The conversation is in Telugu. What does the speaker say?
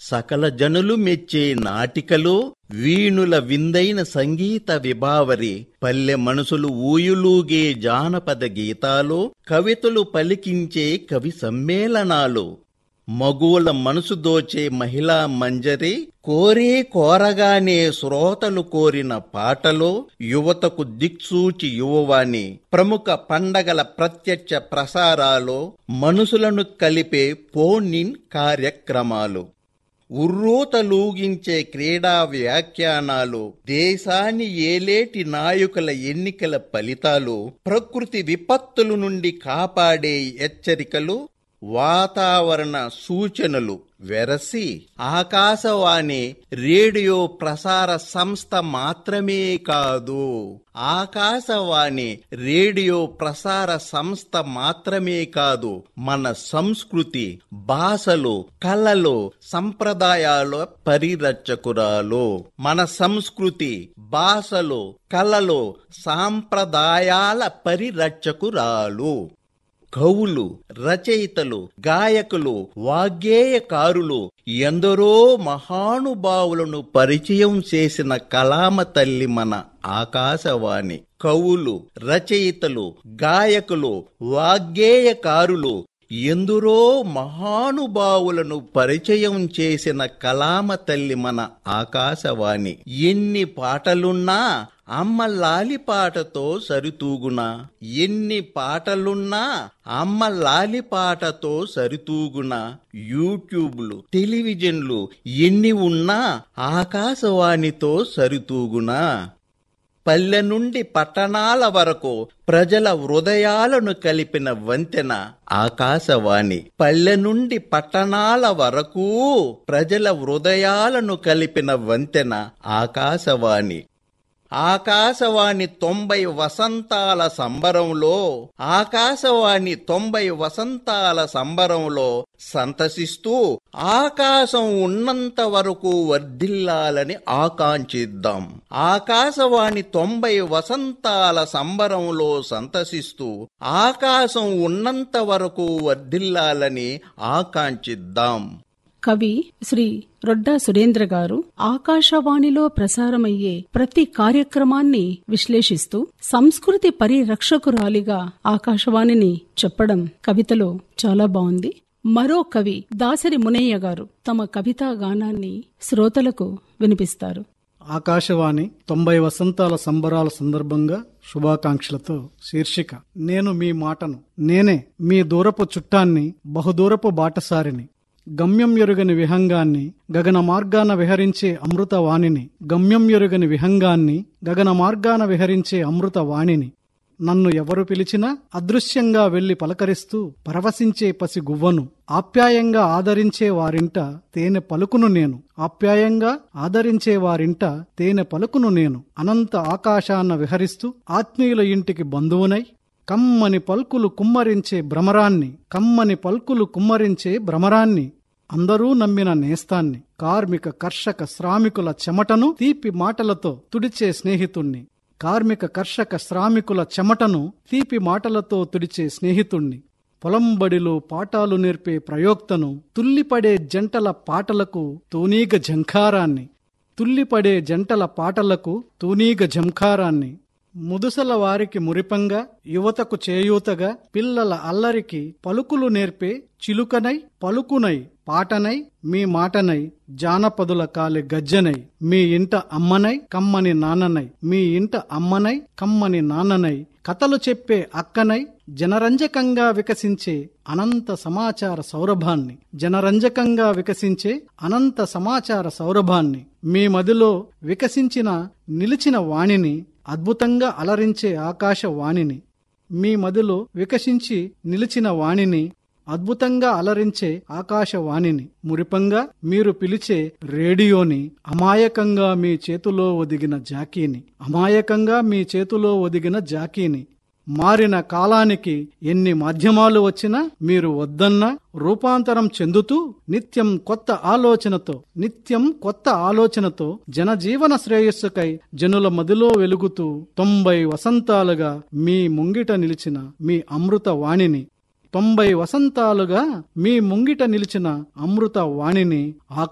సకల జనులు మెచ్చే నాటికలో వీణుల విందైన సంగీత విభావరి పల్లె మనసులు ఊయులూగే జానపద గీతాలు కవితలు పలికించే కవి సమ్మేళనాలు మగువుల మనసు దోచే మహిళా మంజరి కోరే కోరగానే శ్రోతలు కోరిన పాటలో యువతకు దిక్సూచి యువవాణి ప్రముఖ పండగల ప్రత్యక్ష ప్రసారాలు మనసులను కలిపే ఫోన్ ఇన్ కార్యక్రమాలు ఉర్రూతలూగించే క్రీడా వ్యాఖ్యానాలు దేశాన్ని ఏలేటి నాయకుల ఎన్నికల ఫలితాలు ప్రకృతి విపత్తుల నుండి కాపాడే హెచ్చరికలు వాతావరణ సూచనలు వెరసి ఆకాశవాణి రేడియో ప్రసార సంస్థ మాత్రమే కాదు ఆకాశవాణి రేడియో ప్రసార సంస్థ మాత్రమే కాదు మన సంస్కృతి భాషలు కళలు సంప్రదాయాల పరిరక్షకురాలు మన సంస్కృతి భాషలు కళలు సాంప్రదాయాల పరిరక్షకురాలు కవులు రచయితలు గాయకులు వాగ్గేయకారులు ఎందరో మహానుభావులను పరిచయం చేసిన కలామ తల్లి మన ఆకాశవాణి కవులు రచయితలు గాయకులు వాగ్గేయకారులు ఎందరో మహానుభావులను పరిచయం చేసిన కలామ తల్లి మన ఆకాశవాణి ఎన్ని పాటలున్నా అమ్మ లాలి పాటతో సరితూగునా ఎన్ని పాటలున్నా అమ్మ లాలి పాటతో సరితూగునా యూట్యూబ్లు టెలివిజన్లు ఎన్ని ఉన్నా ఆకాశవాణితో సరితూగునా పల్లె నుండి పట్టణాల వరకు ప్రజల హృదయాలను కలిపిన వంతెన ఆకాశవాణి పల్లె నుండి పట్టణాల వరకు ప్రజల హృదయాలను కలిపిన వంతెన ఆకాశవాణి ఆకాశవాణి తొంభై వసంతాల సంబరంలో ఆకాశవాణి తొంభై వసంతాల సంబరంలో సంతసిస్తూ ఆకాశం ఉన్నంత వరకు వర్ధిల్లాలని ఆకాంక్షిద్దాం ఆకాశవాణి తొంభై వసంతాల సంబరంలో సంతసిస్తూ ఆకాశం ఉన్నంత వరకు వర్ధిల్లాలని ఆకాంక్షిద్దాం కవి శ్రీ రొడ్డా సురేంద్ర గారు ఆకాశవాణిలో ప్రసారమయ్యే ప్రతి కార్యక్రమాన్ని విశ్లేషిస్తూ సంస్కృతి పరిరక్షకురాలిగా ఆకాశవాణిని చెప్పడం కవితలో చాలా బాగుంది మరో కవి దాసరి మునయ్య గారు తమ కవితా గానాన్ని శ్రోతలకు వినిపిస్తారు ఆకాశవాణి తొంభై వసంతాల సంబరాల సందర్భంగా శుభాకాంక్షలతో శీర్షిక నేను మీ మాటను నేనే మీ దూరపు చుట్టాన్ని బహుదూరపు బాటసారిని గమ్యం ఎరుగని విహంగాన్ని గగన మార్గాన విహరించే అమృత వాణిని గమ్యం ఎరుగని విహంగాన్ని గగన మార్గాన విహరించే అమృత వాణిని నన్ను ఎవరు పిలిచినా అదృశ్యంగా వెళ్లి పలకరిస్తూ పరవశించే పసి గువ్వను ఆప్యాయంగా ఆదరించే వారింట తేనె పలుకును నేను ఆప్యాయంగా ఆదరించే వారింట తేనె పలుకును నేను అనంత ఆకాశాన్న విహరిస్తూ ఆత్మీయుల ఇంటికి బంధువునై కమ్మని పల్కులు కుమ్మరించే భ్రమరాన్ని కమ్మని పల్కులు కుమ్మరించే భ్రమరాన్ని అందరూ నమ్మిన నేస్తాన్ని కార్మిక కర్షక శ్రామికుల చెమటను తీపి మాటలతో తుడిచే స్నేహితుణ్ణి కార్మిక కర్షక శ్రామికుల చెమటను తీపి మాటలతో తుడిచే స్నేహితుణ్ణి పొలంబడిలో పాఠాలు నేర్పే ప్రయోక్తను తుల్లిపడే జంటల పాటలకు తూనీగ ఝంఖారాన్ని తుల్లిపడే జంటల పాటలకు తూనీగ ఝంఖారాన్ని ముదుసల వారికి మురిపంగా యువతకు చేయూతగా పిల్లల అల్లరికి పలుకులు నేర్పే చిలుకనై పలుకునై పాటనై మీ మాటనై జానపదుల కాలి గజ్జనై మీ ఇంట అమ్మనై కమ్మని నాన్ననై మీ ఇంట అమ్మనై కమ్మని నాన్ననై కథలు చెప్పే అక్కనై జనరంజకంగా వికసించే అనంత సమాచార సౌరభాన్ని జనరంజకంగా వికసించే అనంత సమాచార సౌరభాన్ని మీ మదిలో వికసించిన నిలిచిన వాణిని అద్భుతంగా అలరించే ఆకాశవాణిని మీ మదిలో వికసించి నిలిచిన వాణిని అద్భుతంగా అలరించే ఆకాశవాణిని మురిపంగా మీరు పిలిచే రేడియోని అమాయకంగా మీ చేతిలో ఒదిగిన జాకీని అమాయకంగా మీ చేతిలో ఒదిగిన జాకీని మారిన కాలానికి ఎన్ని మాధ్యమాలు వచ్చినా మీరు వద్దన్నా రూపాంతరం చెందుతూ నిత్యం కొత్త ఆలోచనతో నిత్యం కొత్త ఆలోచనతో జనజీవన శ్రేయస్సుకై జనుల మదిలో వెలుగుతూ తొంభై వసంతాలుగా మీ ముంగిట నిలిచిన మీ అమృత వాణిని తొంభై వసంతాలుగా మీ ముంగిట నిలిచిన అమృత వాణిని